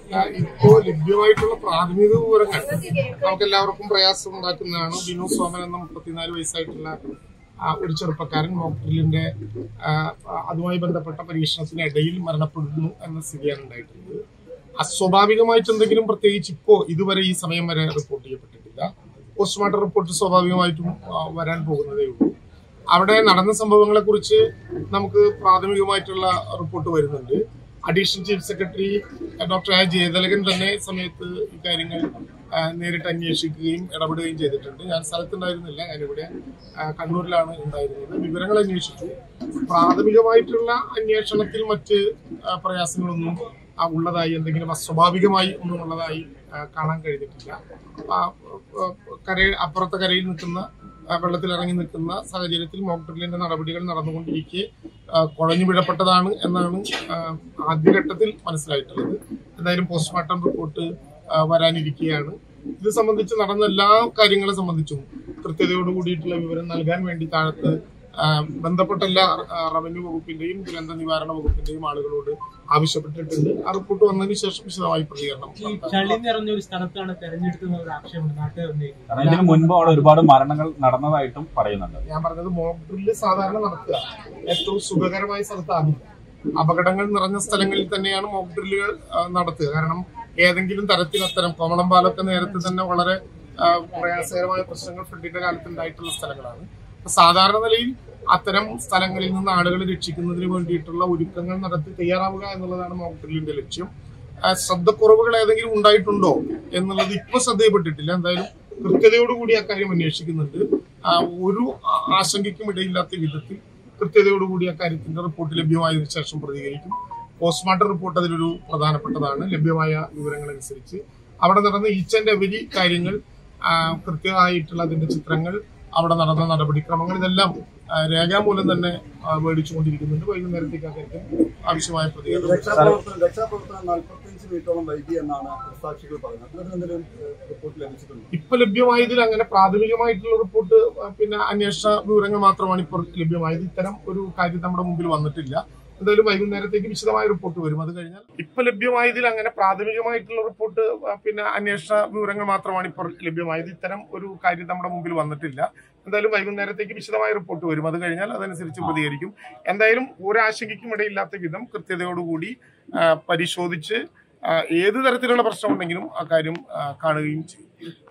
ആ, ഇപ്പോ ലഭ്യമായിട്ടുള്ള പ്രാഥമിക വിവരങ്ങൾ നമുക്ക് എല്ലാവർക്കും പ്രയാസം ഉണ്ടാക്കുന്നതാണ് ബിനു സോമൻ എന്ന മുപ്പത്തിനാല് വയസ്സായിട്ടുള്ള ആ, ഒരു ചെറുപ്പക്കാരൻ മോക്ഡ്രില്ലിന്റെ ആ, അതുമായി ബന്ധപ്പെട്ട പരീക്ഷണത്തിനിടയിൽ മരണപ്പെടുന്നു എന്ന സ്ഥിതിയാണ് ഉണ്ടായിട്ടുള്ളത് അസ്വാഭാവികമായിട്ട് എന്തെങ്കിലും പ്രത്യേകിച്ച് ഇപ്പോ ഇതുവരെ ഈ സമയം വരെ റിപ്പോർട്ട് ചെയ്യപ്പെട്ടിട്ടില്ല പോസ്റ്റ്മോർട്ടം റിപ്പോർട്ട് സ്വാഭാവികമായിട്ടും ആ, വരാൻ പോകുന്നതേ ഉള്ളൂ അവിടെ നടന്ന സംഭവങ്ങളെ കുറിച്ച് നമുക്ക് പ്രാഥമികമായിട്ടുള്ള റിപ്പോർട്ട് വരുന്നുണ്ട് additional chief secretary doctor A Jayathilakan തന്നെ സമയത്ത് ഇക്കാര്യങ്ങൾ ആ, നേരിട്ട് അന്വേഷിക്കുകയും ഇടപെടുകയും ചെയ്തിട്ടുണ്ട് ഞാൻ സ്ഥലത്തുണ്ടായിരുന്നില്ല ഞാനിവിടെ ആ, കണ്ണൂരിലാണ് ഉണ്ടായിരുന്നത് വിവരങ്ങൾ അന്വേഷിച്ചു പ്രാഥമികമായിട്ടുള്ള അന്വേഷണത്തിൽ മറ്റ് ആ, പ്രയാസങ്ങളൊന്നും ആ, ഉള്ളതായി എന്തെങ്കിലും അസ്വാഭാവികമായി ഒന്നും ഉള്ളതായി ആ, കാണാൻ കഴിഞ്ഞിട്ടില്ല ആ, ആ, കരയിൽ അപ്പുറത്തെ കരയിൽ നിൽക്കുന്ന ആ, വെള്ളത്തിൽ ഇറങ്ങി നിൽക്കുന്ന സാഹചര്യത്തിൽ മോക്ക് ഡ്രില്ലിന്റെ നടപടികൾ നടന്നുകൊണ്ടിരിക്കെ ആ, കുഴഞ്ഞു വീഴപ്പെട്ടതാണ് എന്നാണ് ആ, ആദ്യഘട്ടത്തിൽ മനസ്സിലായിട്ടുള്ളത് എന്തായാലും പോസ്റ്റ്മോർട്ടം റിപ്പോർട്ട് ആ, വരാനിരിക്കുകയാണ് ഇത് സംബന്ധിച്ച് നടന്ന എല്ലാ കാര്യങ്ങളെ സംബന്ധിച്ചും കൃത്യതയോട് കൂടിയിട്ടുള്ള വിവരം നൽകാൻ വേണ്ടി താഴത്ത് ആ, ബന്ധപ്പെട്ട എല്ലാ ആ, റവന്യൂ വകുപ്പിന്റെയും ദുരന്ത നിവാരണ വകുപ്പിന്റെയും ആളുകളോട് ആവശ്യപ്പെട്ടിട്ടുണ്ട് ആ റിപ്പോർട്ട് വന്നതിന് ശേഷം വിശദമായി പ്രതികരണം ഈ നടത്താം. ചളി നിറഞ്ഞ ഒരു സ്ഥലത്താണ് തെരഞ്ഞെടുത്തത് ഒരു ആക്ഷേപമുണ്ട് നാട്ടുകാർ ഉന്നയിക്കുന്നത് കാരണം ഇതിനു മുൻപ് അവിടെ ഒരുപാട് മരണങ്ങൾ നടന്നതായിട്ടും പറയുന്നുണ്ട് ഞാൻ പറഞ്ഞത് മോക്ക് ഡ്രില്ല് സാധാരണ നടക്കുക ഏറ്റവും സുഖകരമായ സ്ഥലത്താകില്ല അപകടങ്ങൾ നിറഞ്ഞ സ്ഥലങ്ങളിൽ തന്നെയാണ് മോക്ക് ഡ്രില്ലുകൾ ആ, നടത്തുക കാരണം ഏതെങ്കിലും തരത്തിൽ അത്തരം കോമളംപാലൊക്കെ നേരത്തെ തന്നെ വളരെ ആ, പ്രയാസകരമായ പ്രശ്നങ്ങൾ ഫ്രണ്ടിന്റെ കാലത്ത് ഉണ്ടായിട്ടുള്ള സ്ഥലങ്ങളാണ് അപ്പൊ സാധാരണ നിലയിൽ അത്തരം സ്ഥലങ്ങളിൽ നിന്ന് ആളുകളെ രക്ഷിക്കുന്നതിന് വേണ്ടിയിട്ടുള്ള ഒരുക്കങ്ങൾ നടത്തി തയ്യാറാവുക എന്നുള്ളതാണ് മോക്ക് ഡ്രില്ലിന്റെ ലക്ഷ്യം ആ, ശ്രദ്ധക്കുറവുകൾ ഏതെങ്കിലും ഉണ്ടായിട്ടുണ്ടോ എന്നുള്ളത് ഇപ്പൊ ശ്രദ്ധയപ്പെട്ടിട്ടില്ല എന്തായാലും കൃത്യതയോടുകൂടി അക്കാര്യം അന്വേഷിക്കുന്നുണ്ട് ആ, ഒരു ആ- ആശങ്കയ്ക്കും ഇടയില്ലാത്ത വിധത്തിൽ കൃത്യതയോടുകൂടി അക്കാര്യത്തിന്റെ റിപ്പോർട്ട് ലഭ്യമായതിനു ശേഷം പ്രതികരിക്കും പോസ്റ്റ്മോർട്ടം റിപ്പോർട്ട് അതിലൊരു പ്രധാനപ്പെട്ടതാണ് ലഭ്യമായ വിവരങ്ങൾ അനുസരിച്ച് അവിടെ നടന്ന ഈച്ച് ആൻഡ് എവരി കാര്യങ്ങൾ ആ, കൃത്യമായിട്ടുള്ള അതിന്റെ ചിത്രങ്ങൾ അവിടെ നടന്ന നടപടിക്രമങ്ങൾ ഇതെല്ലാം ആ, രേഖാമൂലം തന്നെ ആ, മേടിച്ചുകൊണ്ടിരിക്കുന്നുണ്ട് വൈകുന്നേരത്തേക്ക് അക്കാര്യത്തിൽ ആവശ്യമായ പ്രതികരണം രക്ഷാപ്രവർത്തനം രക്ഷാപ്രവർത്തനം നാൽപ്പത്തിയഞ്ച് മിനിറ്റോളം വൈകി എന്നാണ് സാക്ഷികൾ പറയുന്നത് അങ്ങനെ എന്തെങ്കിലും ഏഹ്, റിപ്പോർട്ട് ലഭിച്ചിട്ടുണ്ടോ ഇപ്പൊ ലഭ്യമായതിൽ അങ്ങനെ പ്രാഥമികമായിട്ടുള്ള റിപ്പോർട്ട് ആ, പിന്നെ അന്വേഷണ വിവരങ്ങൾ മാത്രമാണ് ഇപ്പോൾ ലഭ്യമായത് ഇത്തരം ഒരു കാര്യം നമ്മുടെ മുമ്പിൽ വന്നിട്ടില്ല എന്തായാലും വൈകുന്നേരത്തേക്ക് വിശദമായ റിപ്പോർട്ട് വരും അത് കഴിഞ്ഞാൽ ഇപ്പൊ ലഭ്യമായതിൽ അങ്ങനെ പ്രാഥമികമായിട്ടുള്ള റിപ്പോർട്ട് ആ, പിന്നെ അന്വേഷണ വിവരങ്ങൾ മാത്രമാണ് ഇപ്പോൾ ലഭ്യമായത് ഇത്തരം ഒരു കാര്യം നമ്മുടെ മുമ്പിൽ വന്നിട്ടില്ല എന്തായാലും വൈകുന്നേരത്തേക്ക് വിശദമായ റിപ്പോർട്ട് വരും അത് കഴിഞ്ഞാൽ അതനുസരിച്ച് പ്രതികരിക്കും എന്തായാലും ഒരാശങ്കയ്ക്കും ഇടയില്ലാത്ത വിധം കൃത്യതയോടുകൂടി ആ, പരിശോധിച്ച് ആ, ഏത് തരത്തിലുള്ള പ്രശ്നമുണ്ടെങ്കിലും ആ കാര്യം ആ, കാണുകയും ചെയ്യും